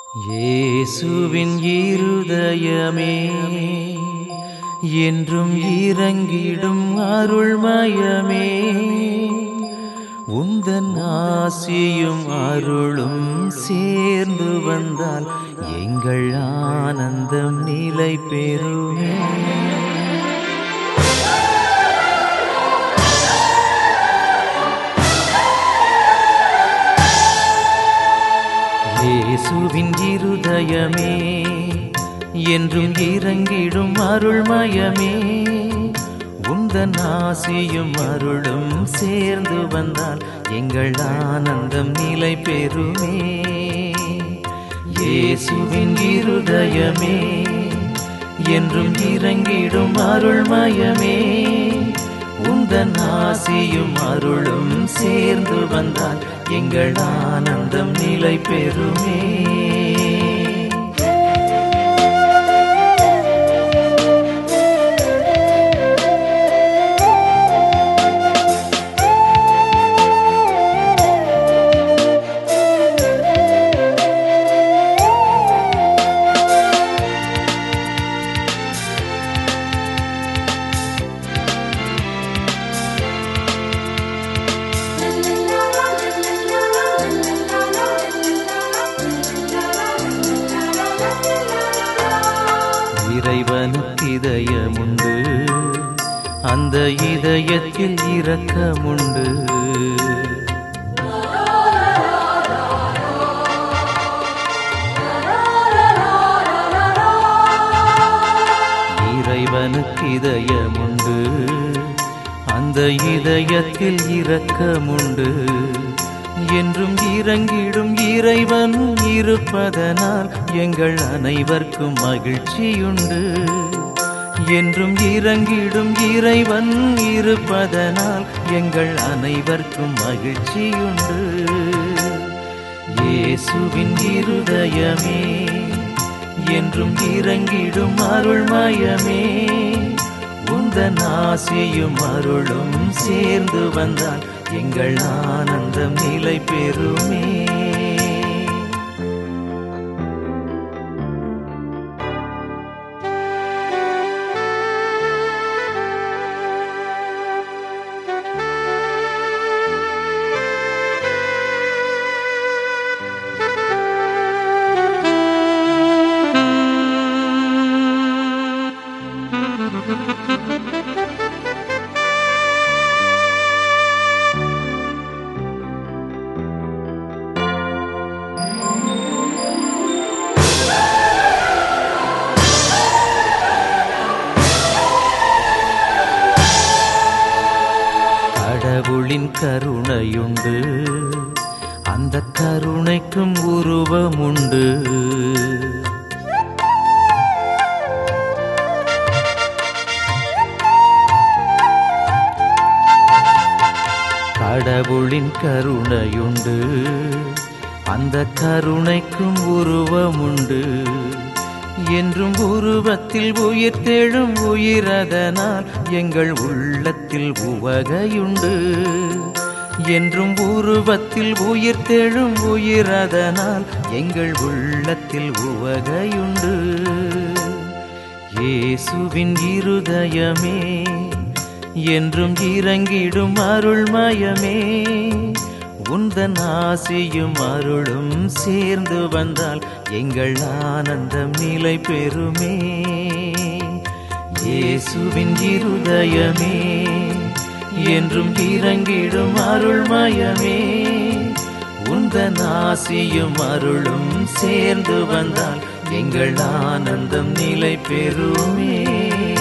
இயேசுவின் இருதயமே என்றும் இறங்கிடும் அருள்மயமே உந்தன் ஆசியும் அருளும் சேர்ந்து வந்தால் எங்கள் ஆனந்தம் நிலை பெறுமே இயேசுவின் இருதயமே என்றும் இறங்கிடும் அருள்மயமே உந்தன் ஆசியும் அருளும் சேர்ந்து வந்தால் எங்கள் ஆனந்தம் நிலை பெறுமே இயேசுவின் இருதயமே என்றும் இறங்கிடும் அருள்மயமே உந்தன் ஆசியும் அருளும் சேர்ந்து வந்தால் எங்கள் ஆனந்தம் நிலை பெறுமே இறைவனுக்கு இதயமுண்டு அந்த இதயத்தில் இரக்கமுண்டு இறைவனுக்கு இதயமுண்டு அந்த இதயத்தில் இரக்கமுண்டு என்றும் இறங்கிடும் இறைவன் இருப்பதனால் எங்கள் அனைவர்க்கும் மகிழ்ச்சியுண்டு என்றும் இறங்கிடும் இறைவன் இருப்பதனால் எங்கள் அனைவர்க்கும் மகிழ்ச்சியுண்டு இயேசுவின் இருதயமே என்றும் இறங்கிடும் அருள்மயமே உந்தன் ஆசியும் அருளும் சேர்ந்து வந்தால் எங்கள் ஆனந்தம் நிலை பெறுமே கடவுளின் கருணையுண்டு அந்த கருணைக்கும் உருவமுண்டு கடவுளின் கருணையுண்டு அந்த கருணைக்கும் உருவமுண்டு என்றும் உருவத்தில் உயிர் தேழும் உயிரதனால் எங்கள் உள்ளத்தில் உவகையுண்டு என்றும் உருவத்தில் உயிர் தேழும் உயிரதனால் எங்கள் உள்ளத்தில் உவகையுண்டு இயேசுவின் இருதயமே என்றும் இறங்கிடும் அருள்மயமே உந்தன் ஆசியும் அருளும் சேர்ந்து வந்தால் எங்கள் ஆனந்தம் நிலை பெறுமே இயேசுவின் இருதயமே என்றும் இறங்கிடும் அருள்மயமே உந்தன் ஆசியும் அருளும் சேர்ந்து வந்தால் எங்கள் ஆனந்தம் நிலை பெறுமே